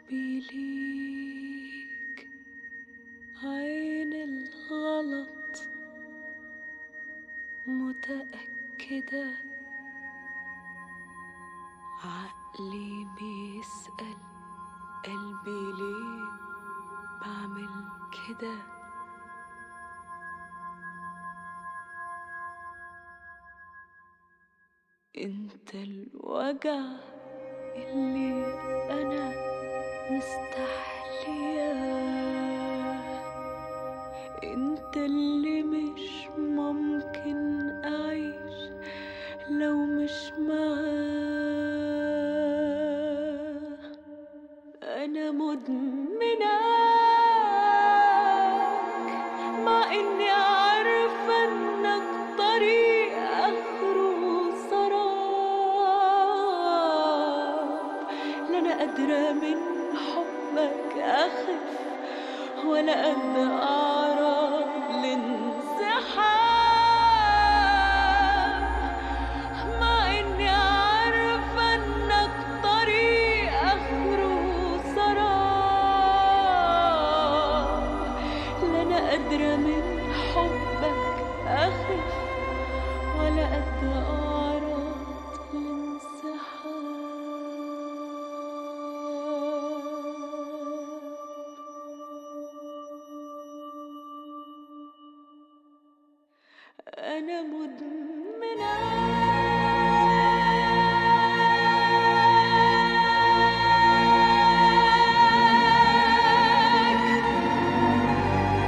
حبي ليك عين الغلط متأكدة عقلي بيسأل قلبي ليه بعمل كده انت الوجع اللي انا مستحلياه انت اللي مش ممكن اعيش لو مش معاه انا مدمناك مع اني عارفه انك طريق اخره سراب لا انا قادره من حبك اخف ولا قد اعرف الانسحاب مع اني عارفه انك طريق اخره سراب لا انا قادره من حبك اخف ولا قد اعرف الانسحاب أنا مدمناك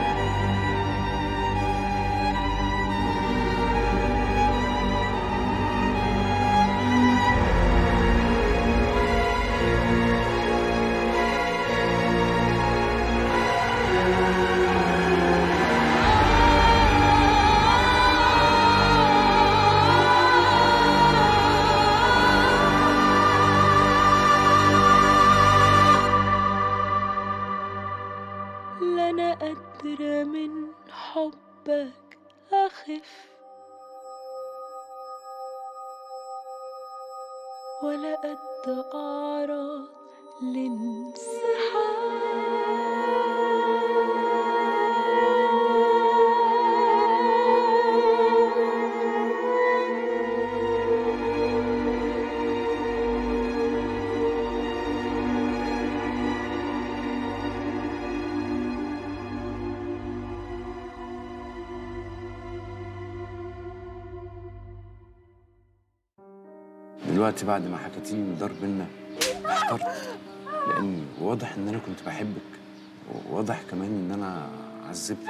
لا أنا قادرة من حبك أخف ولا قد أعرض لانسحاب دلوقتي بعد ما حكيتي لي الدار بينا احترت لان واضح ان انا كنت بحبك وواضح كمان ان انا عذبتك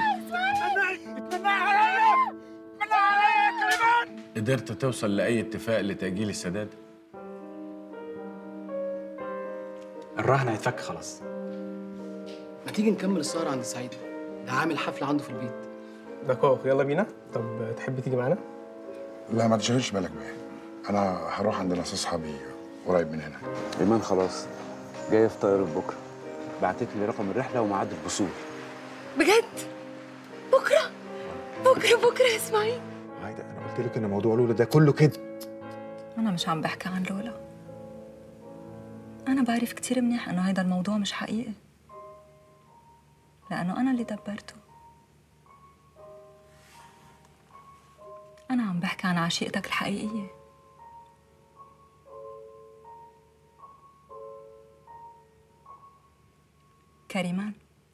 قدرت توصل لأي اتفاق لتأجيل السداد؟ الرهن هيتفك خلاص ما تيجي نكمل السهرة عند سعيد ده عامل حفلة عنده في البيت ده كوخ يلا بينا طب تحب تيجي معانا لا ما تشغلش بالك بيا انا هروح عند ناس اصحابي قريب من هنا ايمان خلاص جايه في طياره بكره بعتت لي رقم الرحله وميعاد الوصول بجد بكرة بكرة بكرة يا إسماعيل عايدة أنا قلت لك إن موضوع لولا ده كله كده أنا مش عم بحكي عن لولا أنا بعرف كتير منيح إنه هيدا الموضوع مش حقيقي لأنه أنا اللي دبرته أنا عم بحكي عن عشيقتك الحقيقية كريمان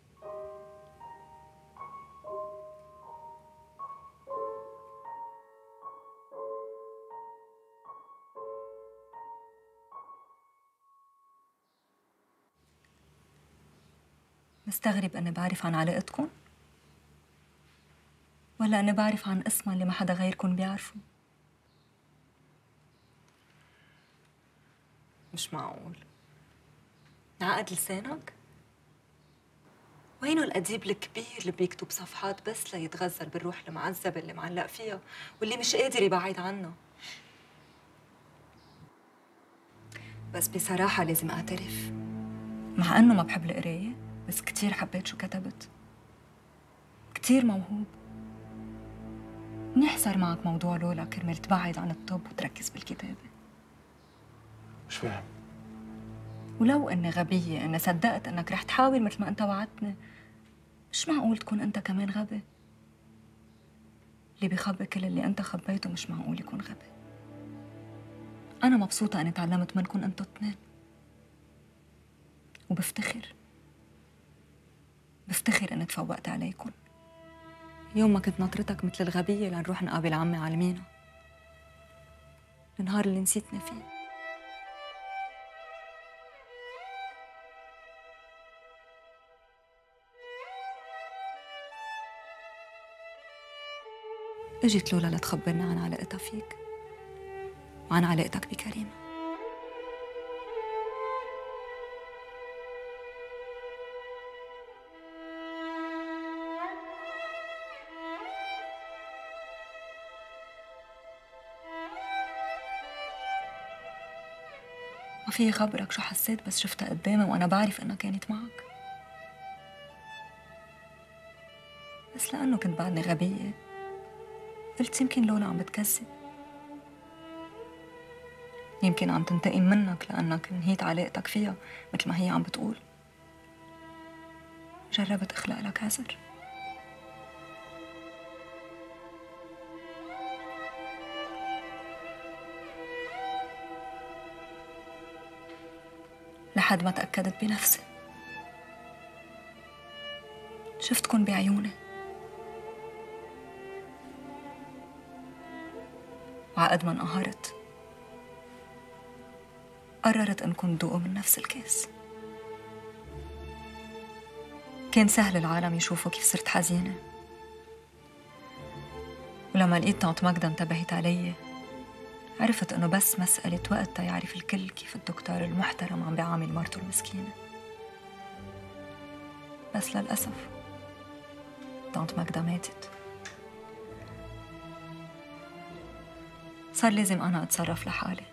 مستغرب اني بعرف عن علاقتكم ولا اني بعرف عن اسمها اللي ما حدا غيركم بيعرفه مش معقول عقد لسانك وينه الأديب الكبير اللي بيكتب صفحات بس ليتغزل بالروح المعذبة اللي معلق فيها واللي مش قادر يبعد عنها بس بصراحة لازم أعترف مع أنه ما بحب القراية بس كتير حبيت شو كتبت كتير موهوب منيح صار معك موضوع لولا كرمال تبعد عن الطب وتركز بالكتابة مش فاهم ولو اني غبية اني صدقت انك رح تحاول مثل ما انت وعدتني مش معقول تكون انت كمان غبي اللي بيخبي كل اللي انت خبيته مش معقول يكون غبي انا مبسوطة اني تعلمت منكم انتوا اثنين وبفتخر بفتخر اني تفوقت عليكم يوم ما كنت ناطرتك مثل الغبية لنروح نقابل عمي على المينا النهار اللي نسيتني فيه اجت لولا لتخبرنا عن علاقتها فيك وعن علاقتك بكريمة ما في خبرك شو حسيت بس شفتها قدامي وانا بعرف انها كانت معك بس لانه كنت بعدني غبيه قلت يمكن لولا عم بتكذب يمكن عم تنتقم منك لأنك انهيت علاقتك فيها مثل ما هي عم بتقول جربت أخلق لك عذر لحد ما تأكدت بنفسي شفتكن بعيوني وعقد ما انقهرت قررت انكم تذوقوا من نفس الكاس كان سهل العالم يشوفوا كيف صرت حزينة ولما لقيت طنط ماجدة انتبهت علي عرفت انه بس مسألة وقت يعرف الكل كيف الدكتور المحترم عم بيعامل مرته المسكينة بس للأسف طنط ماجدة ماتت صار لازم أنا أتصرف لحالي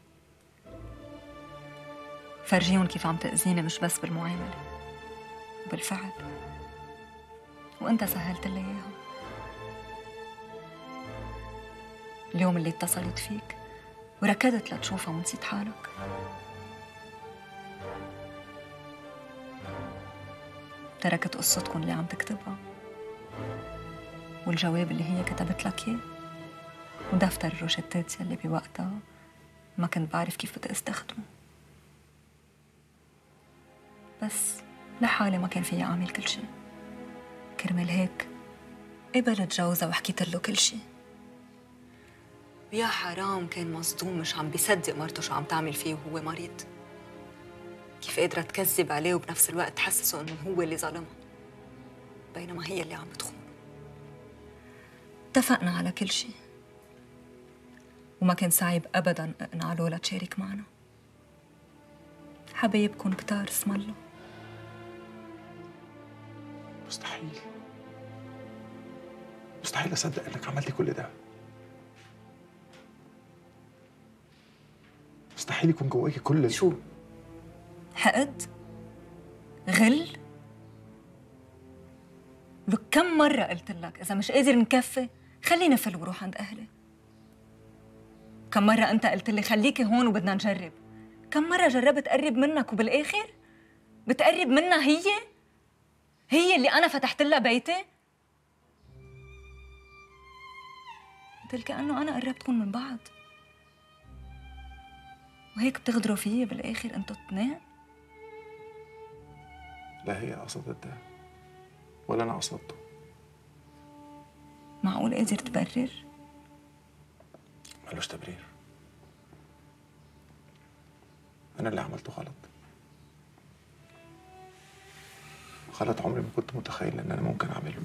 فرجيهم كيف عم تأذيني مش بس بالمعاملة وبالفعل وأنت سهلت لي إياها اليوم اللي اتصلت فيك وركضت لتشوفها ونسيت حالك تركت قصتكم اللي عم تكتبها والجواب اللي هي كتبت لك اياه ودفتر الروشتات يلي بوقتها ما كنت بعرف كيف بدي استخدمه بس لحالي ما كان فيي أعمل كل شيء كرمال هيك قبلت جوزها وحكيت له كل شيء ويا حرام كان مصدوم مش عم بيصدق مرته شو عم تعمل فيه وهو مريض كيف قادرة تكذب عليه وبنفس الوقت تحسسه انه هو اللي ظلمها بينما هي اللي عم بتخون اتفقنا على كل شيء وما كان صعب ابدا اقنع لولا تشارك معنا حبايبكم كتار اسم الله مستحيل مستحيل اصدق انك عملتي كل ده مستحيل يكون جواكي كل شو حقد غل لك كم مرة قلت لك إذا مش قادر نكفي خليني فل وروح عند أهلي كم مرة أنت قلت لي خليكي هون وبدنا نجرب كم مرة جربت أقرب منك وبالآخر بتقرب منها هي هي اللي أنا فتحت لها بيتي مثل كأنه أنا قربتكم من بعض وهيك بتغدروا فيي بالآخر أنتوا اثنين لا هي قصدت ده ولا انا قصدته معقول قادر تبرر؟ ملوش تبرير انا اللي عملته غلط غلط عمري ما كنت متخيل ان انا ممكن اعمله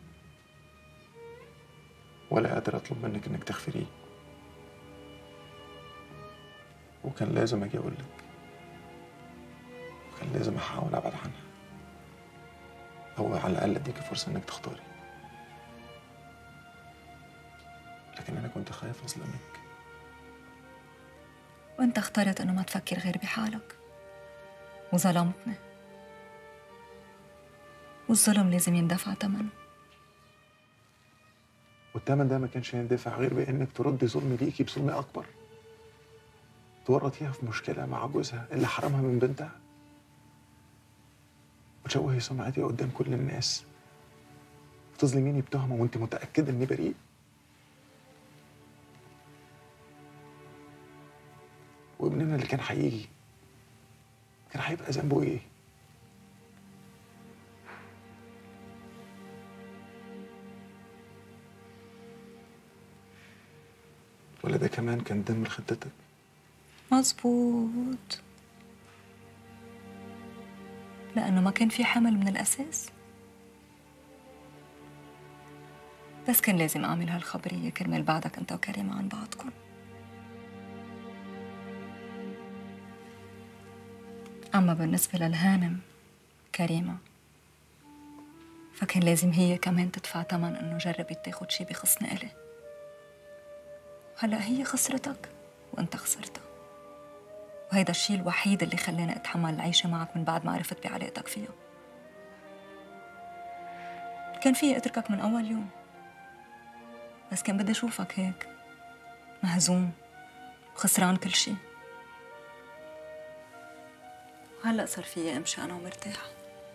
ولا قادر اطلب منك انك تغفريه وكان لازم اجي اقول لك وكان لازم احاول ابعد عنها او على الاقل اديكي فرصه انك تختاري لكن انا كنت خايف اظلمك وانت اخترت انه ما تفكر غير بحالك وظلمتني والظلم لازم يندفع ثمنه والتمن ده ما كانش يندفع غير بانك تردي ظلمي ليكي بظلم اكبر تورطيها في مشكلة مع جوزها اللي حرمها من بنتها وتشوهي سمعتي قدام كل الناس وتظلميني بتهمة وانت متأكدة اني بريء وابننا اللي كان هيجي كان هيبقى ذنبه ايه؟ ولا ده كمان كان دم خدتك؟ مظبوط لأنه ما كان في حمل من الأساس بس كان لازم أعمل هالخبرية كرمال بعدك أنت وكريمة عن بعضكم أما بالنسبة للهانم كريمة فكان لازم هي كمان تدفع تمن إنه جربت تاخد شي بخصنا إلي هلا هي خسرتك وأنت خسرتها وهيدا الشيء الوحيد اللي خلاني أتحمل العيشة معك من بعد ما عرفت بعلاقتك فيها كان فيي أتركك من أول يوم بس كان بدي أشوفك هيك مهزوم وخسران كل شيء وهلأ صار فيي أمشي أنا ومرتاحة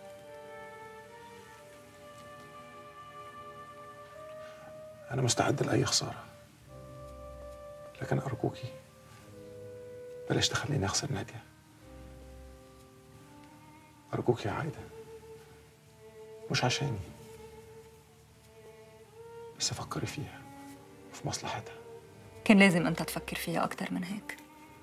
أنا مستعد لأي خسارة لكن أرجوكي بلاش تخليني أخسر نادية أرجوكي يا عايدة مش عشاني بس فكري فيها وفي مصلحتها كان لازم أنت تفكر فيها أكتر من هيك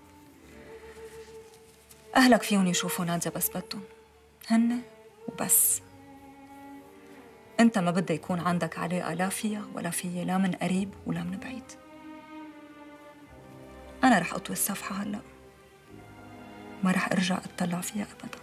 أهلك فيهم يشوفوا نادية بس بدهم هن وبس أنت ما بدها يكون عندك علاقة لا فيها ولا فيي لا من قريب ولا من بعيد أنا رح أطوي الصفحة هلأ ما رح أرجع أتطلع فيها أبدا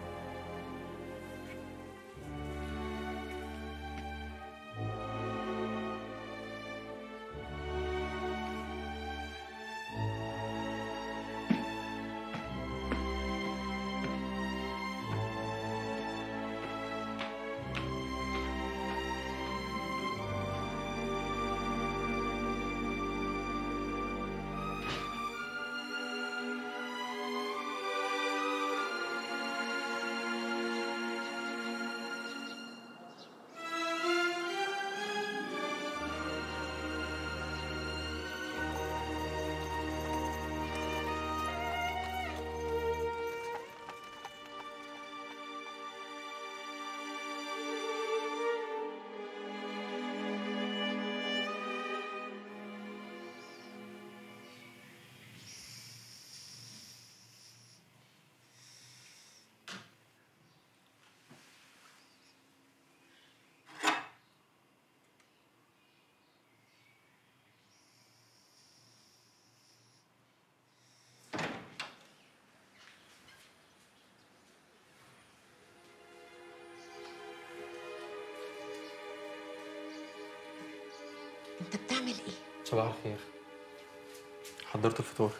انت بتعمل ايه؟ صباح الخير حضرت الفطور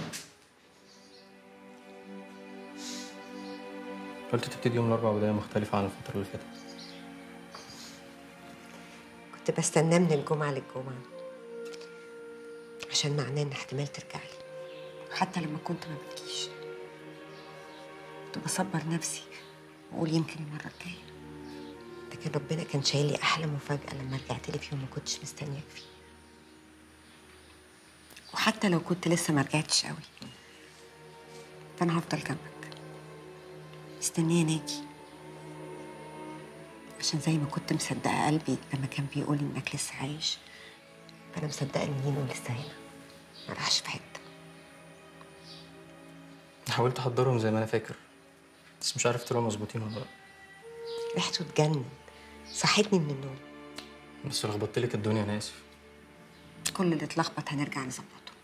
قلت تبتدي يوم الأربعاء بداية مختلفة عن الفترة اللي فاتت كنت بستناه من الجمعة للجمعة عشان معناه ان احتمال ترجعي وحتى لما كنت ما بتجيش كنت بصبر نفسي واقول يمكن المرة الجاية لكن ربنا كان شايل لي احلى مفاجأة لما رجعت لي في يوم ما كنتش مستنياك فيه وحتى لو كنت لسه ما رجعتش قوي فانا هفضل جنبك مستنيه ناجي عشان زي ما كنت مصدقه قلبي لما كان بيقول انك لسه عايش فانا مصدقه ان نينو لسه هنا ما راحش في حته حاولت أحضرهم زي ما أنا فاكر بس مش عارف طلعوا مظبوطين ولا لأ ريحته تجنن صحتني من النوم بس لخبطت لك الدنيا أنا آسف كل اللي اتلخبط هنرجع نظبطه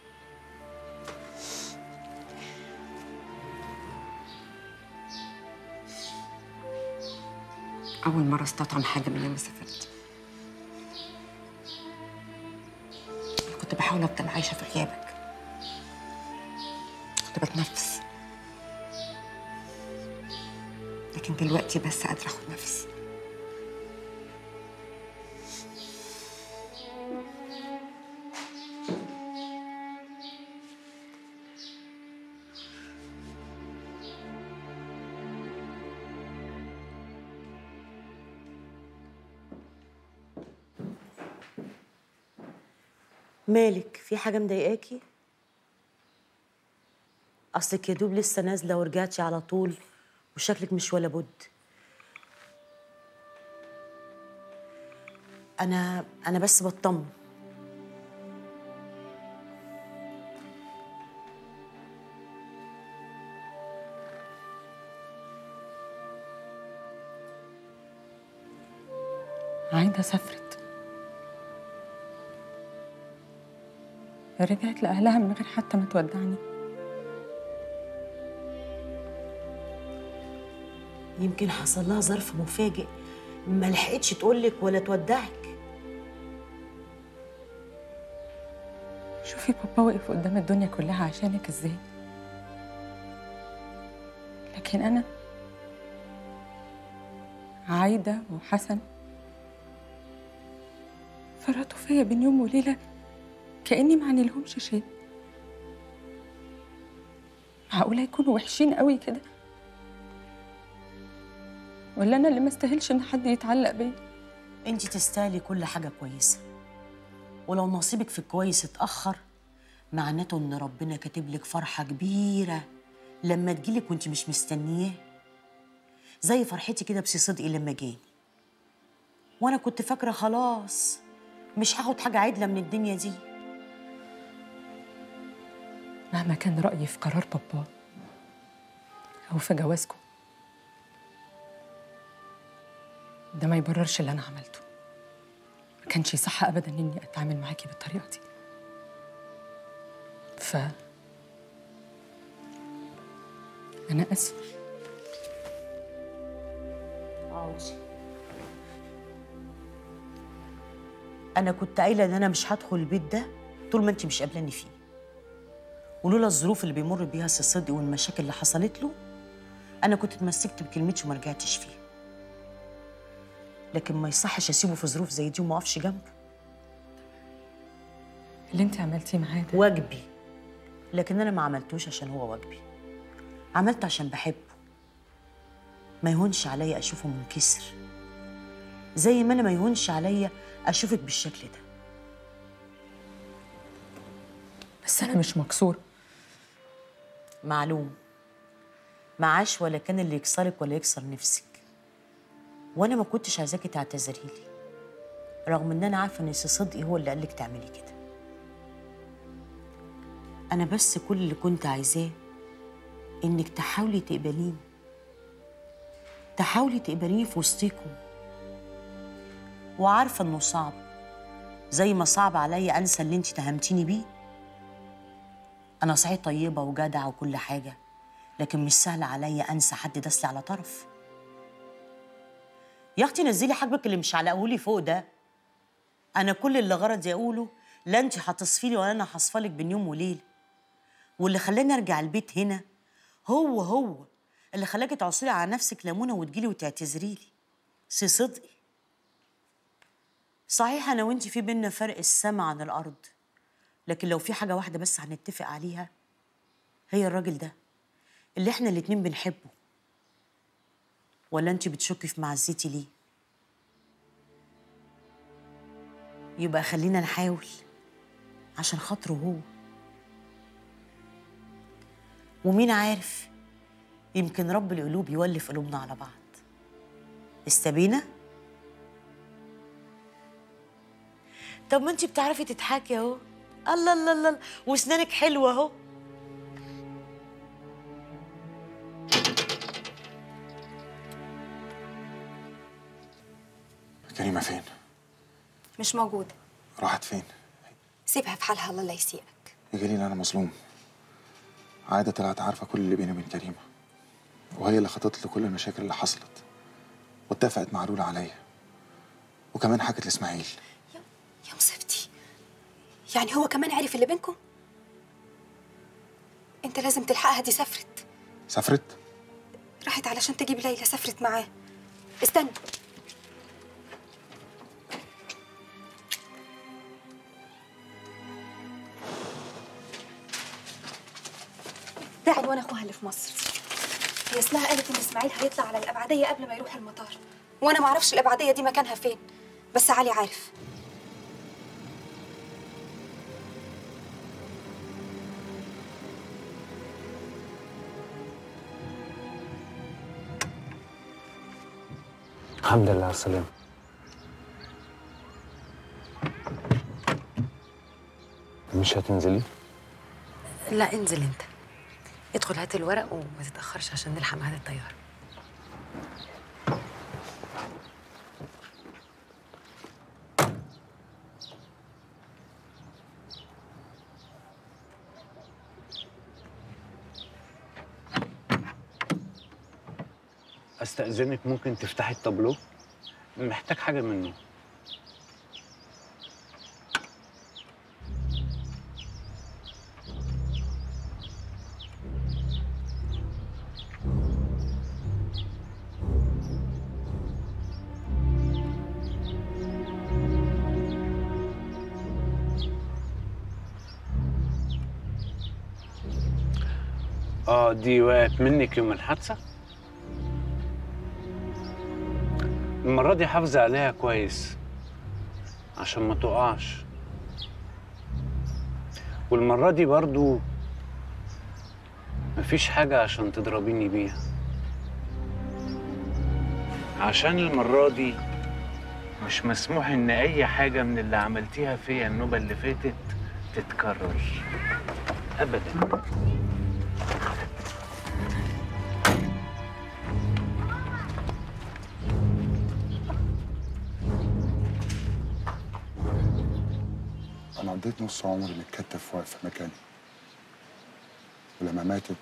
أول مرة استطعم حاجة من يوم ما سافرت أنا كنت بحاول أفضل عايشة في غيابك كنت بتنفس لكن دلوقتي بس قادرة أخد نفسي مالك في حاجة مضايقاكي؟ أصلك يا دوب لسه نازلة ورجعتي على طول وشكلك مش ولا بد أنا أنا بس بطمن عايدة سافرت رجعت لأهلها من غير حتى ما تودعني يمكن حصل لها ظرف مفاجئ ما لحقتش تقولك ولا تودعك شوفي بابا وقف قدام الدنيا كلها عشانك ازاي لكن أنا عايدة وحسن فرطوا فيا بين يوم وليلة كأني ما لهمش شيء معقولة يكونوا وحشين قوي كده ولا أنا اللي ما استاهلش إن حد يتعلق بيا انت تستاهلي كل حاجة كويسة ولو نصيبك في الكويس اتأخر معناته ان ربنا كاتب لك فرحة كبيرة لما تجيلك وانت مش مستنياه زي فرحتي كده بسي صدقي لما جاني وانا كنت فاكرة خلاص مش هاخد حاجة عدلة من الدنيا دي مهما كان رأيي في قرار بابا أو في جوازكم ده ما يبررش اللي أنا عملته ما كانش صح أبدا إني أتعامل معاكي بالطريقة دي ف أنا آسفة اقعدي انا كنت قايله ان انا مش هدخل البيت ده طول ما انت مش قابلاني فيه ولولا الظروف اللي بيمر بيها سي صدقي والمشاكل اللي حصلت له انا كنت اتمسكت بكلمتي وما رجعتش فيها لكن ما يصحش اسيبه في ظروف زي دي وما اقفش جنبه اللي أنت عملتيه معاه ده واجبي لكن انا ما عملتوش عشان هو واجبي عملت عشان بحبه ما يهونش عليا اشوفه منكسر زي ما انا ما يهونش عليا اشوفك بالشكل ده بس أنا مش مكسورة معلوم معاش ولا كان اللي يكسرك ولا يكسر نفسك وانا ما كنتش عايزاكي تعتذري لي رغم ان انا عارفه ان سي صدقي هو اللي قالك تعملي كده انا بس كل اللي كنت عايزاه انك تحاولي تقبليني تحاولي تقبليني في وسطيكم وعارفه انه صعب زي ما صعب عليا انسى اللي انت تهمتيني بيه انا صحيح طيبه وجدعه وكل حاجه لكن مش سهل عليا انسى حد داسلي على طرف يا اختي نزلي حاجبك اللي مش علقهولي فوق ده انا كل اللي غرضي اقوله لا انت هتصفيلي ولا انا هصفلك بين يوم وليله واللي خلاني ارجع البيت هنا هو هو اللي خلاكي تعصري على نفسك ليمونه وتجيلي وتعتذري لي سي صدقي صحيح انا وانت في بينا فرق السما عن الارض لكن لو في حاجه واحده بس هنتفق عليها هي الراجل ده اللي احنا الاتنين بنحبه ولا انت بتشكي في معزتي ليه يبقى خلينا نحاول عشان خاطره هو ومين عارف يمكن رب القلوب يولف قلوبنا على بعض استبينا طب ما انت بتعرفي تضحكي اهو الله الله الله واسنانك حلوه اهو كريمه فين مش موجودة راحت فين سيبها في حالها الله لا يسيئك يا جليل انا مظلوم عايده طلعت عارفه كل اللي بيني وبين كريمه وهي اللي خططت لكل المشاكل اللي حصلت واتفقت مع لولا عليا وكمان حكت لاسماعيل يا مصيبتي يعني هو كمان عرف اللي بينكم انت لازم تلحقها دي سافرت سافرت راحت علشان تجيب ليلى سافرت معاه استنى ده عنوان اخوها اللي في مصر هي اسمها قالت ان اسماعيل هيطلع على الابعديه قبل ما يروح المطار وانا ما اعرفش الابعديه دي مكانها فين بس علي عارف الحمد لله على السلامة مش هتنزلي؟ لا انزل انت ادخل هات الورق وما تتاخرش عشان نلحق ميعاد الطياره استأذنك ممكن تفتحي التابلو؟ محتاج حاجة منه اه دي وقعت منك يوم الحادثة؟ المرة دي حافظي عليها كويس عشان ما تقعش والمرة دي برضو مفيش حاجة عشان تضربيني بيها عشان المرة دي مش مسموح ان اي حاجة من اللي عملتيها فيا النوبة اللي فاتت تتكرر ابدا أنا قضيت نص عمري متكتف واقف في مكاني ولما ماتت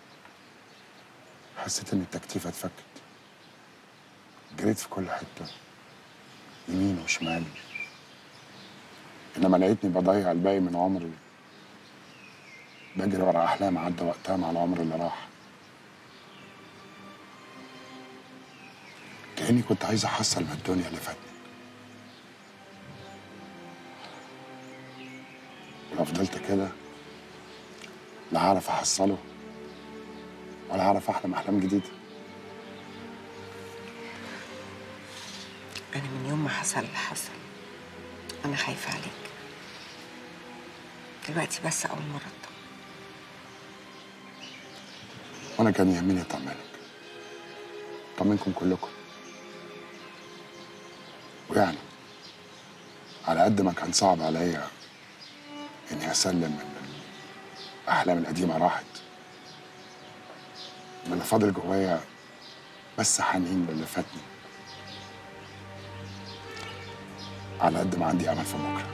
حسيت إن التكتيفة اتفكت جريت في كل حتة يمين وشمال إنما لقيتني بضيع الباقي من عمري بجري ورا أحلام عدى وقتها مع العمر اللي راح كأني كنت عايز أحصل من الدنيا اللي فاتني لو فضلت كده لا هعرف احصله ولا هعرف احلم احلام جديده انا من يوم ما حصل اللي حصل انا خايفه عليك دلوقتي بس اول مره اطمن وانا كان يهمني اطمنك اطمنكم كلكم ويعني على قد ما كان صعب عليا اني اسلم ان الاحلام القديمه راحت من اللي فاضل جوايا بس حنين للي فاتني على قد ما عندي امل في بكره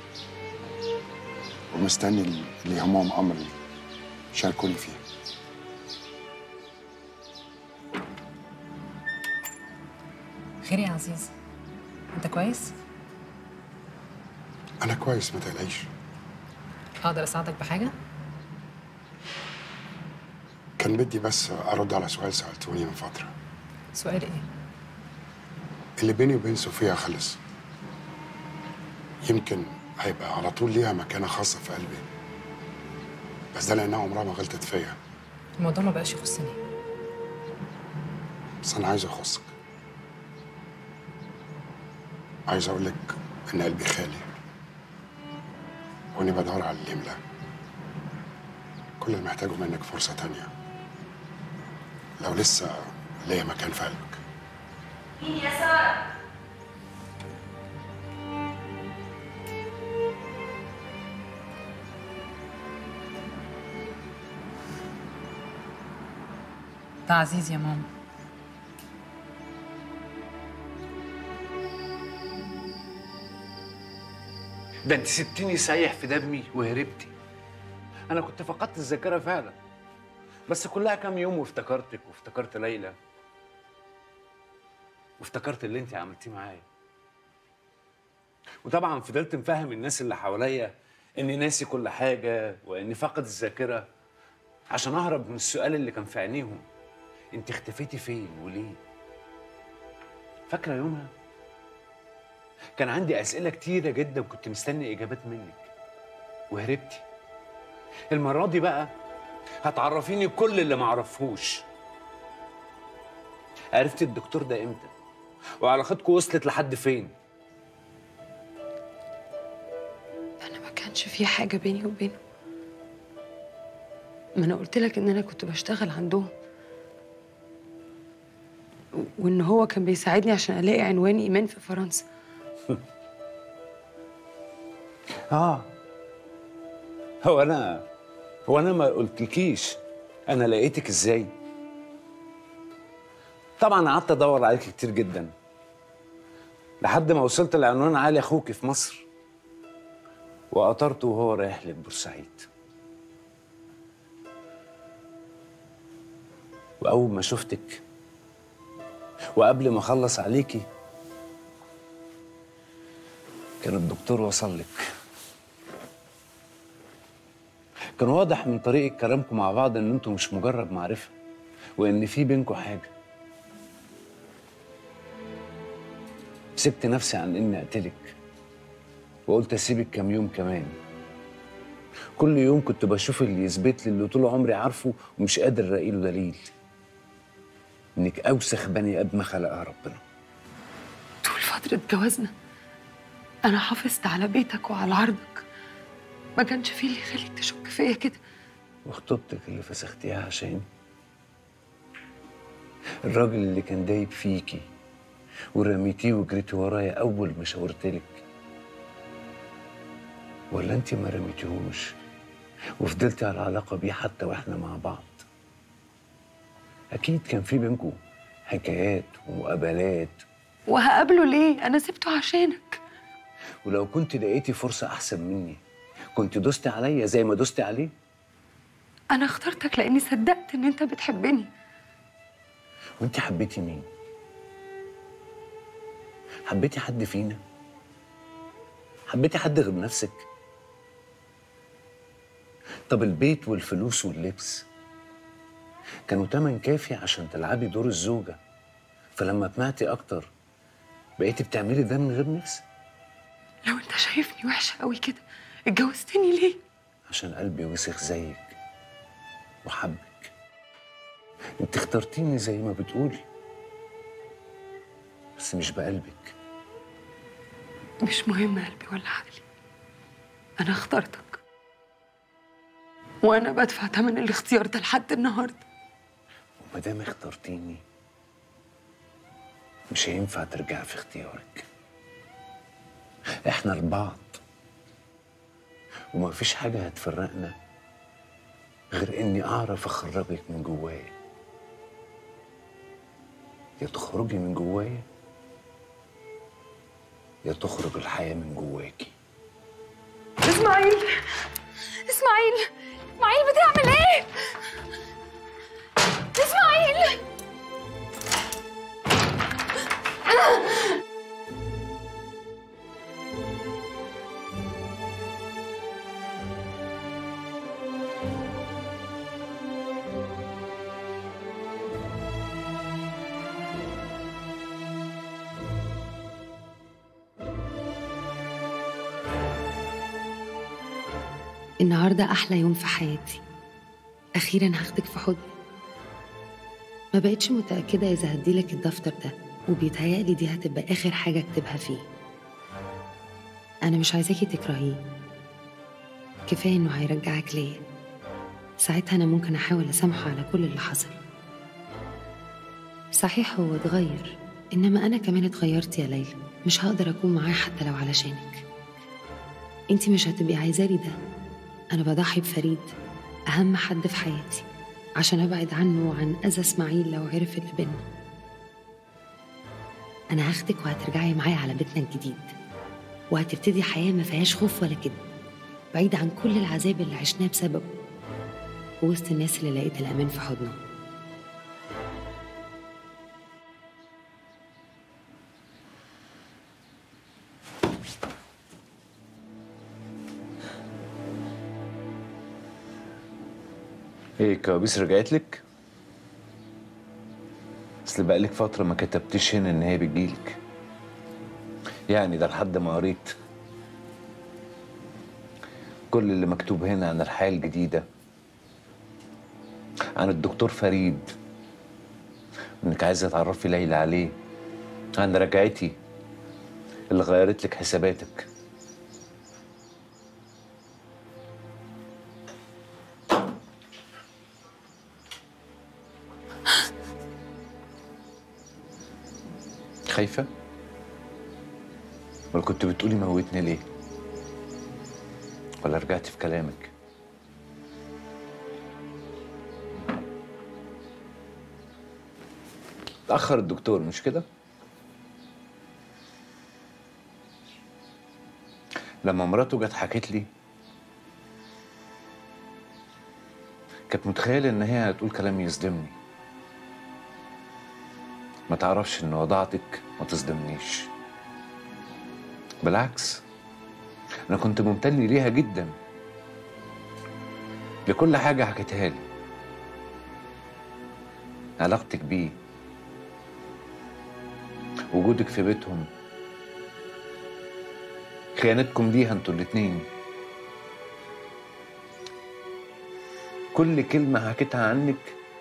ومستني اللي يهمهم امري شاركوني فيه خير يا عزيز انت كويس انا كويس ما تقلقيش اقدر اساعدك بحاجه كان بدي بس ارد على سؤال سالتوني من فتره سؤال ايه اللي بيني وبين صوفيا خلص يمكن هيبقى على طول ليها مكانة خاصة في قلبي بس ده لأنها عمرها ما غلطت فيا الموضوع ما بقاش يخصني بس أنا عايز أخصك عايز أقول لك إن قلبي خالي وإني بدور على اللي يملاه كل اللي محتاجه منك فرصة تانية لو لسه ليا مكان في قلبك مين يا سارة؟ ده عزيز يا ماما ده انت سبتيني سايح في دمي وهربتي انا كنت فقدت الذاكره فعلا بس كلها كام يوم وافتكرتك وافتكرت ليلى وافتكرت اللي انت عملتيه معايا وطبعا فضلت مفهم الناس اللي حواليا اني ناسي كل حاجه واني فاقد الذاكره عشان اهرب من السؤال اللي كان في عينيهم انت اختفيتي فين وليه فاكره يومها كان عندي اسئله كتيره جدا كنت مستني اجابات منك وهربتي المره دي بقى هتعرفيني كل اللي معرفهوش عرفت الدكتور ده امتى وعلاقتكم وصلت لحد فين انا ما كانش في حاجه بيني وبينه ما انا قلت لك ان انا كنت بشتغل عندهم و- وإن هو كان بيساعدني عشان ألاقي عنوان إيمان في فرنسا اه هو انا هو انا ما قلتلكيش انا لقيتك ازاي طبعا قعدت ادور عليك كتير جدا لحد ما وصلت لعنوان علي اخوك في مصر وقطرته وهو رايح لك بورسعيد واول ما شفتك وقبل ما اخلص عليكي كان الدكتور وصل لك كان واضح من طريقة كلامكم مع بعض ان انتوا مش مجرد معرفة وان في بينكم حاجة سبت نفسي عن اني اقتلك وقلت اسيبك كام يوم كمان كل يوم كنت بشوف اللي يثبت لي اللي طول عمري عارفه ومش قادر الاقي له دليل انك اوسخ بني ادم خلقها ربنا طول فترة جوازنا أنا حافظت على بيتك وعلى عرضك ما كانش فيه اللي يخليك تشك فيا كده وخطوبتك اللي فسختيها عشان الراجل اللي كان دايب فيكي ورميتيه وجريتي ورايا اول ما شاورتلك ولا انت ما رميتيهوش وفضلتي على علاقه بيه حتى واحنا مع بعض اكيد كان في بينكم حكايات ومقابلات وهقابله ليه أنا سبته عشانك ولو كنت لقيتي فرصه احسن مني كنت دوستي عليا زي ما دوستي عليه أنا اخترتك لأني صدقت إن أنت بتحبني وانت حبيتي مين حبيتي حد فينا حبيتي حد غير نفسك طب البيت والفلوس واللبس كانوا تمن كافي عشان تلعبي دور الزوجة فلما طمعتي أكتر بقيتي بتعملي ده من غير نفس لو أنت شايفني وحشة قوي كده اتجوزتني ليه؟ عشان قلبي وسخ زيك وحبك انت اخترتيني زي ما بتقولي بس مش بقلبك مش مهم قلبي ولا عقلي أنا اخترتك وأنا بدفع تمن الاختيار ده لحد النهاردة وما دام اخترتيني مش هينفع ترجع في اختيارك احنا لبعض وما فيش حاجة هتفرقنا غير اني اعرف اخرجك من جوايا يا تخرجي من جوايا يا تخرج الحياة من جواكي اسماعيل اسماعيل اسماعيل بتعمل ايه؟ اسماعيل النهاردة أحلى يوم في حياتي أخيرا هاخدك في حضني ما بقتش متأكدة إذا هديلك الدفتر ده وبيتهيألي دي هتبقى آخر حاجة أكتبها فيه أنا مش عايزاكي تكرهيه كفاية إنه هيرجعك ليا ساعتها أنا ممكن أحاول أسامحه على كل اللي حصل صحيح هو اتغير إنما أنا كمان اتغيرت يا ليلى مش هقدر أكون معاه حتى لو علشانك انتي مش هتبقي عايزالي ده أنا بضحي بفريد أهم حد في حياتي عشان أبعد عنه وعن أذى إسماعيل لو عرف اللي بينا أنا هاخدك وهترجعي معايا على بيتنا الجديد وهتبتدي حياة ما فيهاش خوف ولا كده بعيد عن كل العذاب اللي عشناه بسببه ووسط الناس اللي لقيت الأمان في حضنهم ايه الكوابيس رجعت لك؟ اصل بقالك فترة ما كتبتيش هنا ان هي بتجيلك يعني ده لحد ما قريت كل اللي مكتوب هنا عن الحياة الجديدة عن الدكتور فريد انك عايزة تعرفي ليلى عليه عن رجعتي اللي غيرت لك حساباتك خايفة؟ ولا كنت بتقولي موتني ليه؟ ولا رجعت في كلامك؟ اتأخر الدكتور مش كده؟ لما مراته جت حكت لي كانت متخيلة إن هي هتقول كلام يصدمني ما تعرفش إن وضعتك ما تصدمنيش بالعكس أنا كنت ممتن ليها جدا لكل حاجة حكيتها لي علاقتك بيه وجودك في بيتهم خيانتكم ليها انتوا الاتنين كل كلمة حكيتها عنك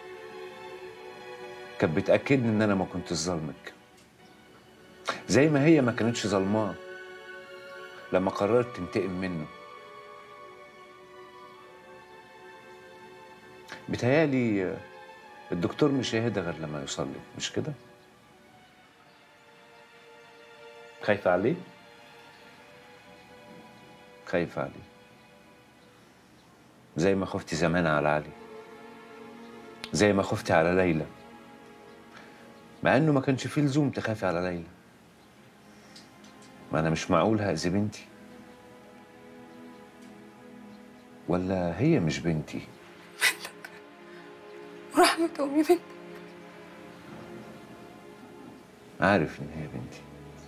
كانت بتأكدني إن أنا ما كنتش ظالمك زي ما هي ما كانتش ظلماه لما قررت تنتقم منه بتهيالي الدكتور مش هيهدى غير لما يوصل لك مش كده؟ خايفة عليه؟ خايفة عليه زي ما خفتي زمان على علي زي ما خفتي على ليلى مع انه ما كانش فيه لزوم تخافي على ليلى ما انا مش معقول هأذي بنتي ولا هي مش بنتي ورحمة أمي بنت عارف ان هي بنتي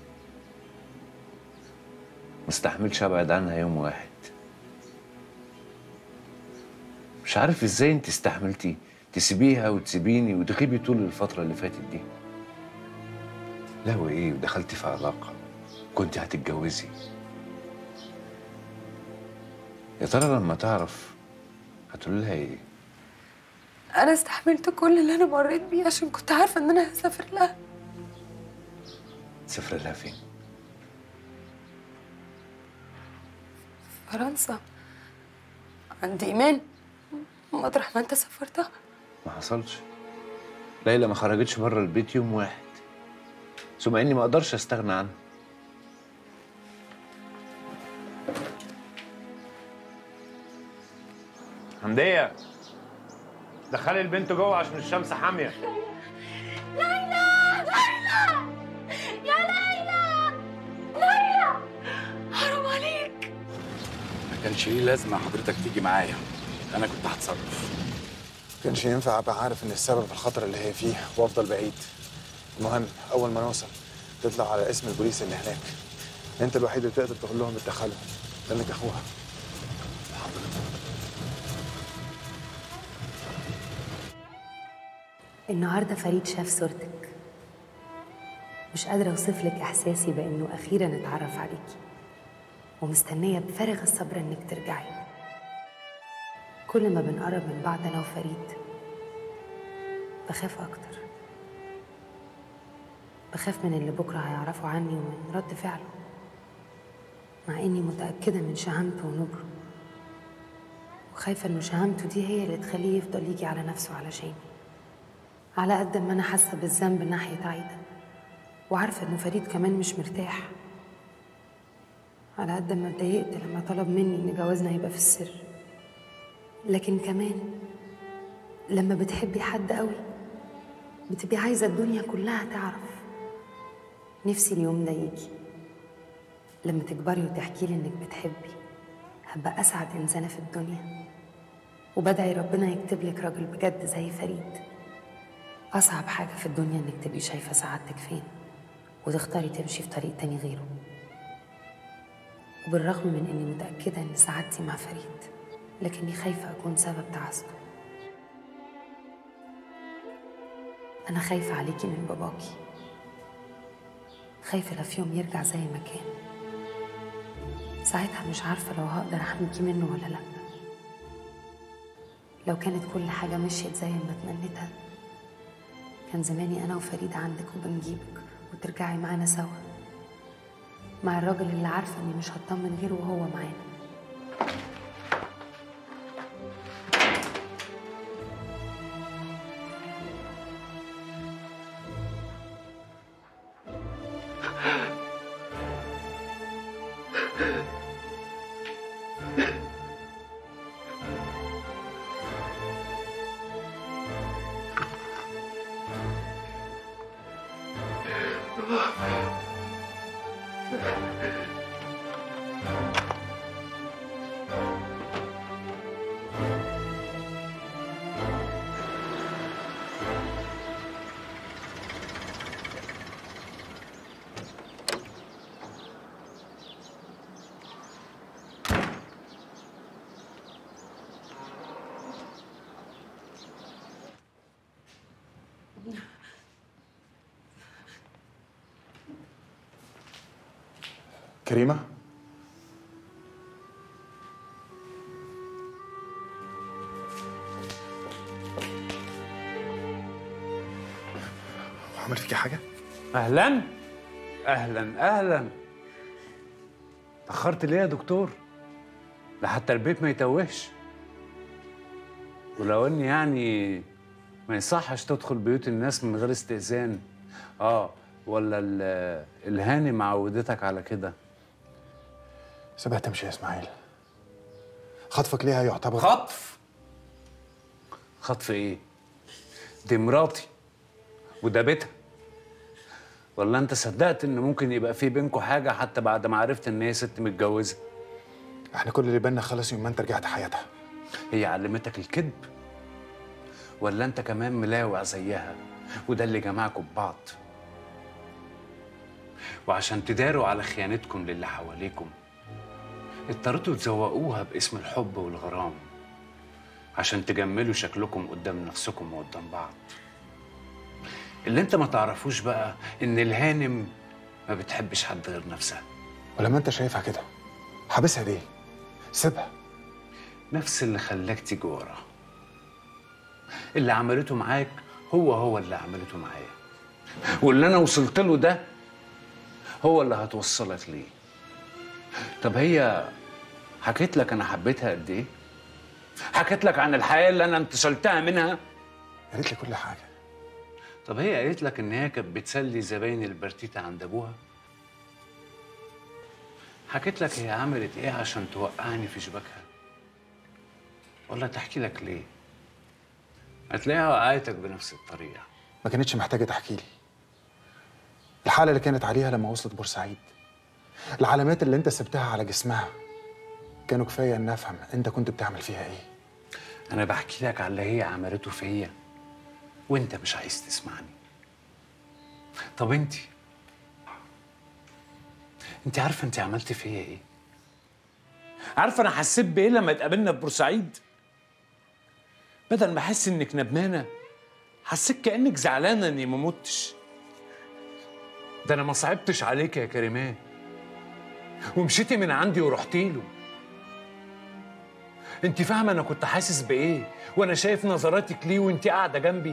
مستحملش ابعد عنها يوم واحد مش عارف ازاي انت استحملتي تسيبيها وتسيبيني وتغيبي طول الفترة اللي فاتت دي لا وايه ودخلتي في علاقة كنت هتتجوزي يا ترى لما تعرف هتقول لها ايه أنا استحملت كل اللي أنا مريت بيه عشان كنت عارفة إن أنا هسافر لها تسافر لها فين فرنسا عند إيمان مطرح ما أنت سافرتها ما حصلش ليلى ما خرجتش بره البيت يوم واحد ثم اني ما اقدرش استغنى عنها حمدية دخلي البنت جوه عشان الشمس حامية ليلى ليلى يا ليلى ليلى حرام عليك ما كانش ليه لازمه حضرتك تيجي معايا انا كنت هتصرف كانش ينفع ابقى عارف ان السبب في الخطر اللي هي فيه وافضل بعيد المهم اول ما نوصل تطلع على اسم البوليس اللي هناك انت الوحيد اللي تقدر تقول لهم اتدخلوا لانك اخوها النهارده فريد شاف صورتك مش قادرة أوصف لك إحساسي بإنه أخيرا اتعرف عليكي ومستنية بفارغ الصبر إنك ترجعي كل ما بنقرب من بعض أنا وفريد بخاف أكتر بخاف من اللي بكرة هيعرفوا عني ومن رد فعله مع إني متأكدة من شهامته ونبره وخايفة إنه شهامته دي هي اللي تخليه يفضل يجي على نفسه علشاني على قد ما أنا حاسة بالذنب ناحية عايدة وعارفة إنه فريد كمان مش مرتاح على قد ما اتضايقت لما طلب مني إن جوازنا يبقى في السر لكن كمان لما بتحبي حد قوي بتبقي عايزة الدنيا كلها تعرف نفسي اليوم ده يجي لما تكبري وتحكي لي إنك بتحبي هبقى أسعد إنسانة في الدنيا وبدعي ربنا يكتب لك راجل بجد زي فريد أصعب حاجة في الدنيا إنك تبقي شايفة سعادتك فين وتختاري تمشي في طريق تاني غيره وبالرغم من إني متأكدة إن سعادتي مع فريد لكني خايفة أكون سبب تعاسته أنا خايفة عليكي من باباكي خايفة لا في يوم يرجع زي ما كان ساعتها مش عارفة لو هقدر أحميكي منه ولا لأ لو كانت كل حاجة مشيت زي ما تمنيتها كان زماني أنا وفريد عندك وبنجيبك وترجعي معانا سوا مع الراجل اللي عارفة إني مش هطمن غيره وهو معانا كريمه عمل فيكي حاجه اهلا اهلا اهلا تاخرت ليه يا دكتور ده حتى البيت ما يتوهش ولو اني يعني ما يصحش تدخل بيوت الناس من غير استئذان اه ولا ال- الهاني معودتك على كده سيبها تمشي يا اسماعيل خطفك ليها يعتبر خطف خطف ايه دي مراتي وده بيتها ولا انت صدقت ان ممكن يبقى في بينكم حاجه حتى بعد ما عرفت ان هي ست متجوزه احنا كل اللي بينا خلص يوم ما انت رجعت حياتها هي علمتك الكذب ولا انت كمان ملاوع زيها وده اللي جمعكم ببعض وعشان تداروا على خيانتكم للي حواليكم اضطريتوا تزوقوها باسم الحب والغرام عشان تجملوا شكلكم قدام نفسكم وقدام بعض اللي انت ما تعرفوش بقى ان الهانم ما بتحبش حد غير نفسها ولما انت شايفها كده حابسها ليه سيبها نفس اللي خلاك تيجي وراها اللي عملته معاك هو هو اللي عملته معايا واللي انا وصلت له ده هو اللي هتوصلك ليه طب هي حكيت لك انا حبيتها قد ايه حكيت لك عن الحياه اللي انا انتشلتها منها قالت لي كل حاجه طب هي قالت لك ان هي كانت بتسلي زباين البرتيتا عند ابوها حكيت لك هي عملت ايه عشان توقعني في شباكها ولا تحكي لك ليه هتلاقيها وقعتك بنفس الطريقه ما كانتش محتاجه تحكي لي الحاله اللي كانت عليها لما وصلت بورسعيد العلامات اللي انت سبتها على جسمها كانوا كفايه ان افهم انت كنت بتعمل فيها ايه انا بحكي لك على اللي هي عملته فيا وانت مش عايز تسمعني طب انت انت عارفه انت عملت فيا ايه عارفه انا حسيت بايه لما اتقابلنا في بورسعيد بدل ما احس انك ندمانه حسيت كانك زعلانه اني ما متش ده انا ما صعبتش عليك يا كريمان ومشيتي من عندي ورحتي له انت فاهمه انا كنت حاسس بايه وانا شايف نظراتك ليه وانت قاعده جنبي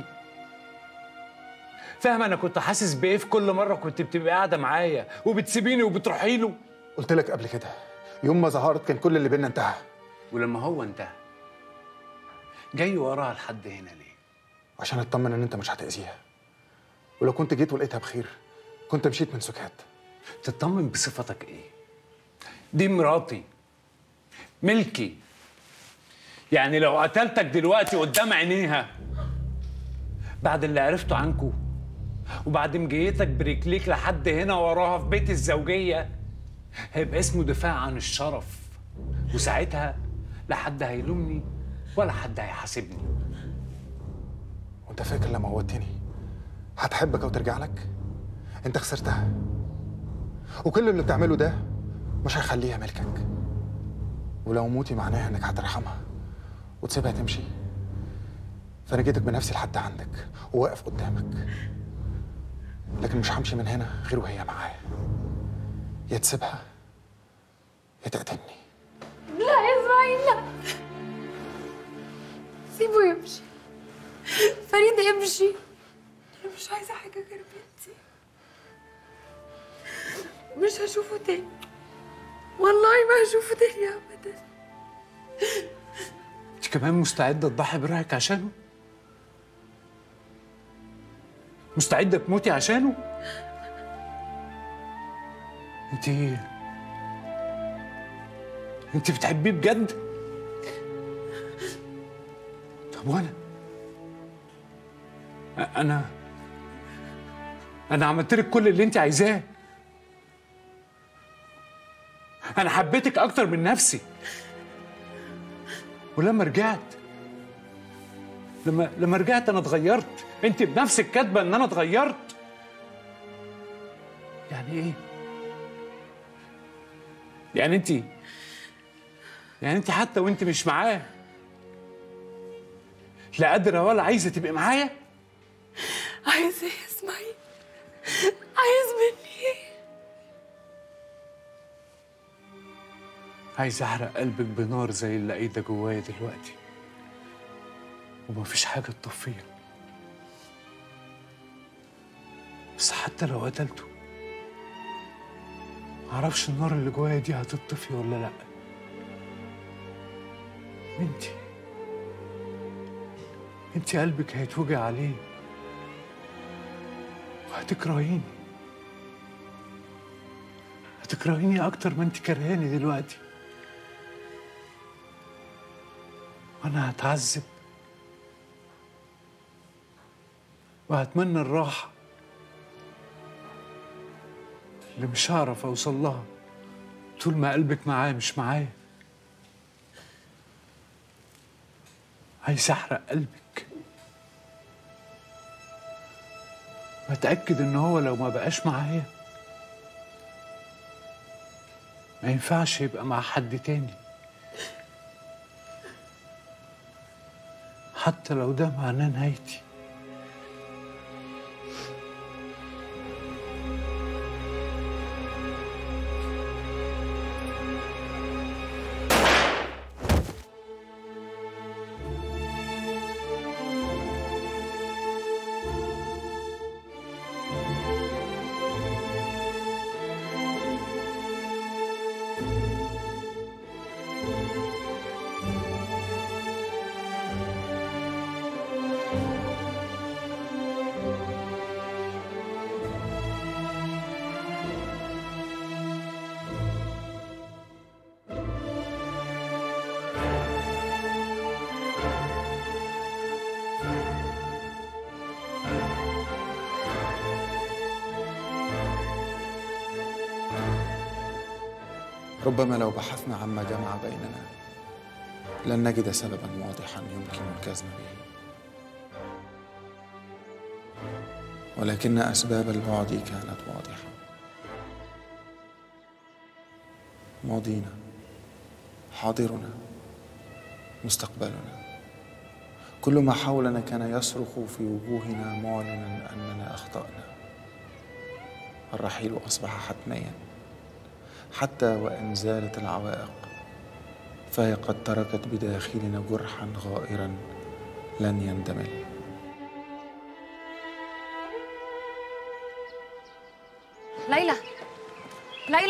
فاهمه انا كنت حاسس بايه في كل مره كنت بتبقي قاعده معايا وبتسيبيني وبتروحي له قلت لك قبل كده يوم ما ظهرت كان كل اللي بينا انتهى ولما هو انتهى جاي وراها لحد هنا ليه عشان اطمن ان انت مش هتاذيها ولو كنت جيت ولقيتها بخير كنت مشيت من سكات تطمن بصفتك ايه دي مراتي ملكي يعني لو قتلتك دلوقتي قدام عينيها بعد اللي عرفته عنكو وبعد مجيتك برجليك لحد هنا وراها في بيت الزوجية هيبقى اسمه دفاع عن الشرف وساعتها لا حد هيلومني ولا حد هيحاسبني وانت فاكر لما موتني هتحبك او ترجع لك انت خسرتها وكل اللي بتعمله ده مش هيخليها ملكك ولو موتي معناها انك هترحمها وتسيبها تمشي فانا جيتك بنفسي لحد عندك وواقف قدامك لكن مش همشي من هنا غير وهي معايا يا تسيبها يا تقتلني لا يا اسماعيل لا سيبه يمشي فريد يمشي انا مش عايزه حاجه غير بنتي مش هشوفه تاني والله ما هشوفه تاني ابدا انت كمان مستعدة تضحي بروحك عشانه؟ مستعدة تموتي عشانه؟ انت انت بتحبيه بجد؟ طب وانا؟ انا انا عملت لك كل اللي انت عايزاه انا حبيتك اكتر من نفسي ولما رجعت لما لما رجعت انا اتغيرت انت بنفسك كاتبه ان انا اتغيرت يعني ايه يعني انت يعني انت حتى وانت مش معاه لا قادره ولا عايزه تبقي معايا عايز ايه يا اسماعيل عايز مني ايه عايز احرق قلبك بنار زي اللي قايده جوايا دلوقتي ومفيش حاجه تطفيها بس حتى لو قتلته معرفش النار اللي جوايا دي هتطفي ولا لا انتي انتي قلبك هيتوجع عليه وهتكرهيني هتكرهيني اكتر ما انت كرهاني دلوقتي وانا هتعذب وهتمنى الراحة اللي مش هعرف اوصل لها طول ما قلبك معايا مش معايا عايز احرق قلبك متأكد ان هو لو ما بقاش معايا ما ينفعش يبقى مع حد تاني حتى لو ده معناه نهايتي ربما لو بحثنا عما جمع بيننا لن نجد سببا واضحا يمكن الجزم به ولكن اسباب البعد كانت واضحه ماضينا حاضرنا مستقبلنا كل ما حولنا كان يصرخ في وجوهنا معلنا اننا اخطانا الرحيل اصبح حتميا حتى وان زالت العوائق فهي قد تركت بداخلنا جرحا غائرا لن يندمل ليلى ليلى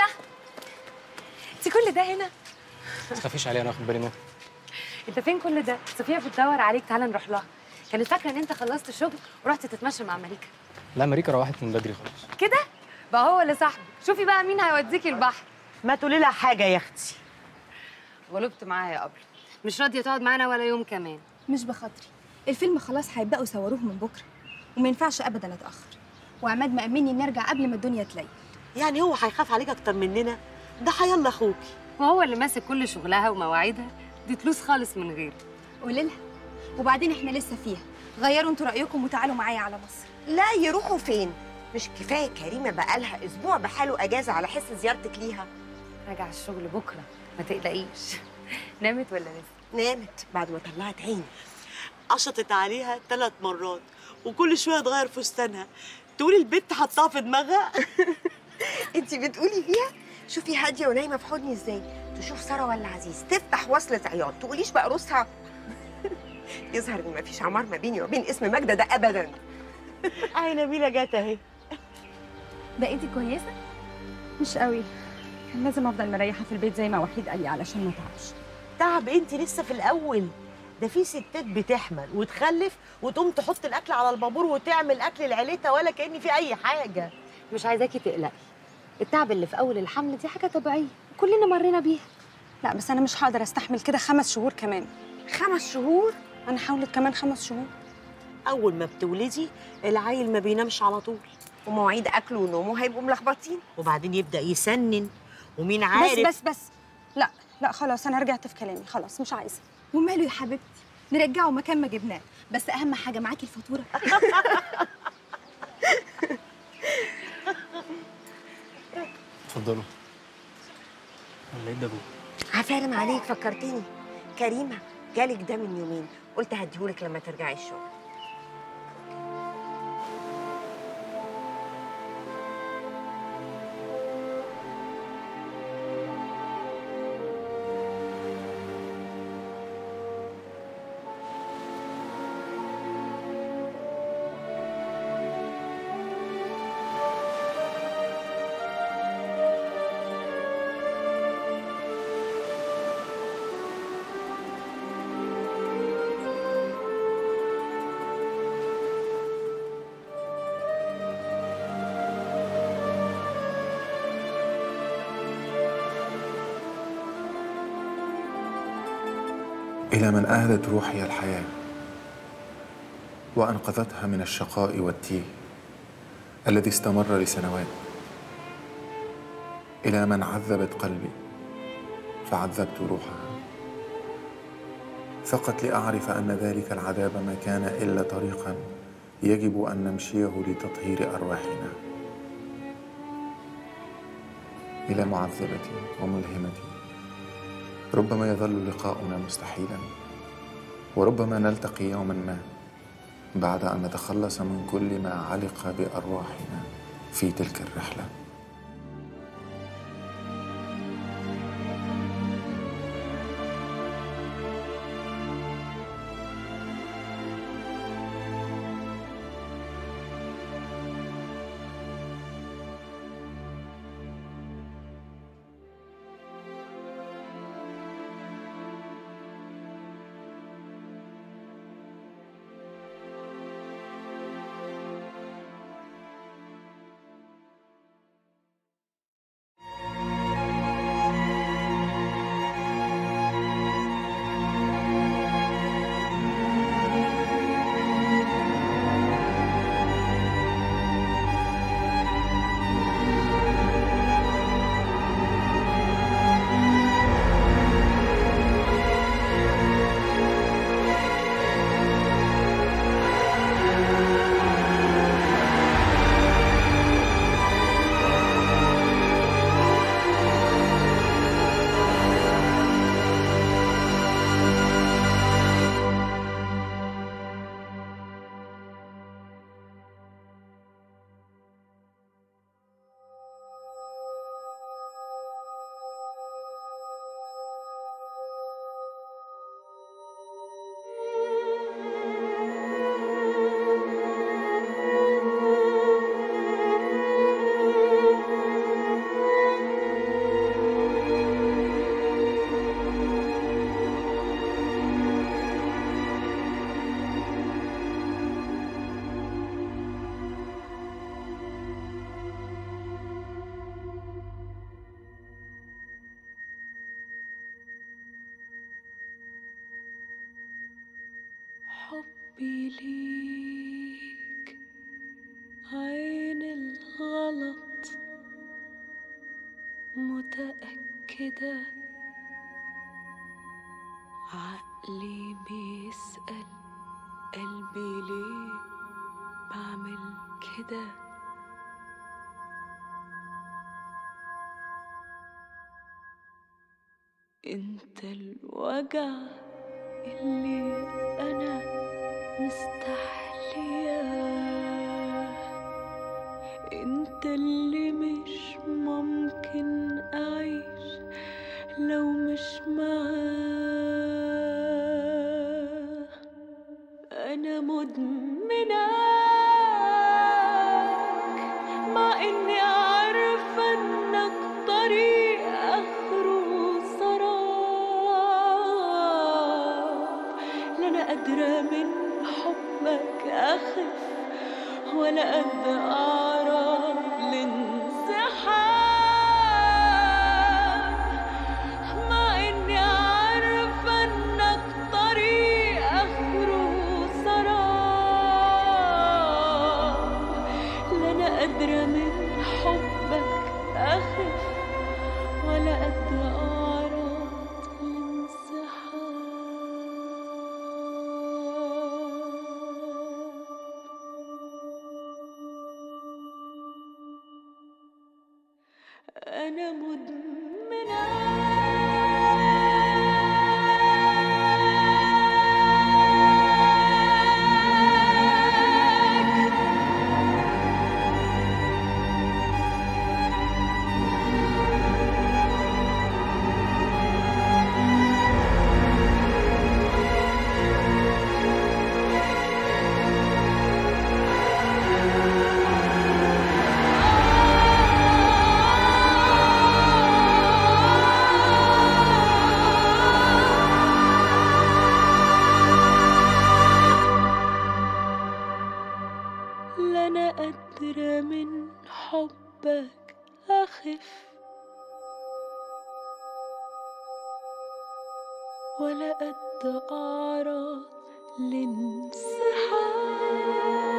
انت كل ده هنا ما تخافيش عليا انا واخد بالي منه انت فين كل ده؟ صفية بتدور عليك تعالى نروح لها كانت فاكرة ان انت خلصت الشغل ورحت تتمشى مع مليكة لا ماريكا روحت من بدري خالص كده؟ بقى هو اللي صاحبي شوفي بقى مين هيوديكي البحر ما تقولي لها حاجه يا اختي غلبت معاها يا قبل مش راضية تقعد معانا ولا يوم كمان مش بخاطري الفيلم خلاص هيبداوا يصوروه من بكره وما ينفعش ابدا اتاخر وعماد مأمني نرجع قبل ما الدنيا تليل يعني هو هيخاف عليك اكتر مننا ده هيلا اخوكي وهو اللي ماسك كل شغلها ومواعيدها دي تلوس خالص من غيره قولي لها وبعدين احنا لسه فيها غيروا انتوا رايكم وتعالوا معايا على مصر لا يروحوا فين مش كفايه كريمه بقالها اسبوع بحاله اجازه على حس زيارتك ليها راجع الشغل بكره ما تقلقيش نامت ولا لسه نامت بعد ما طلعت عيني قشطت عليها ثلاث مرات وكل شويه تغير فستانها تقولي البت حطها في دماغها انت بتقولي فيها شوفي هاديه ونايمه في حضني ازاي تشوف ساره ولا عزيز تفتح وصله عياط تقوليش بقى روسها يظهر ان مفيش عمار ما بيني وبين اسم ماجده ده ابدا اهي نبيله جت اهي بقيتي كويسه مش قوي كان لازم افضل مريحه في البيت زي ما وحيد قال لي علشان ما اتعبش تعب انت لسه في الاول ده في ستات بتحمل وتخلف وتقوم تحط الاكل على البابور وتعمل اكل لعيلتها ولا كان في اي حاجه مش عايزاكي تقلقي التعب اللي في اول الحمل دي حاجه طبيعيه كلنا مرينا بيها لا بس انا مش هقدر استحمل كده خمس شهور كمان خمس شهور انا حاولت كمان خمس شهور اول ما بتولدي العيل ما بينامش على طول ومواعيد اكله ونومه هيبقوا ملخبطين وبعدين يبدا يسنن ومين عارف بس بس بس لا لا خلاص انا رجعت في كلامي خلاص مش عايزه وماله يا حبيبتي نرجعه مكان ما جبناه بس اهم حاجه معاكي الفاتوره اتفضلوا ولا ايه ده جوه عفارم عليك فكرتني كريمه جالك ده من يومين قلت هديهولك لما ترجعي الشغل إلى من أهدت روحي الحياة وأنقذتها من الشقاء والتيه الذي استمر لسنوات إلى من عذبت قلبي فعذبت روحها فقط لأعرف أن ذلك العذاب ما كان إلا طريقا يجب أن نمشيه لتطهير أرواحنا إلى معذبتي وملهمتي ربما يظل لقاؤنا مستحيلا وربما نلتقي يوما ما بعد أن نتخلص من كل ما علق بأرواحنا في تلك الرحلة حبي ليك عين الغلط متأكدة عقلي بيسأل قلبي ليه بعمل كده انت الوجع اللي انا مستحلياه انت اللي مش ممكن اعيش لو مش معاه انا مدمناك مع اني عارفه انك طريق اخره سراب لا انا قادره من حبك اخف ولا قد اعرف الانسحاب مع اني عارفه انك طريق اخره سراب لا انا قادره من حبك اخف ولا قد اعرف الانسحاب أنا مدمنة لا أنا قادرة من حبك أخف ولا قد أعراض الانسحاب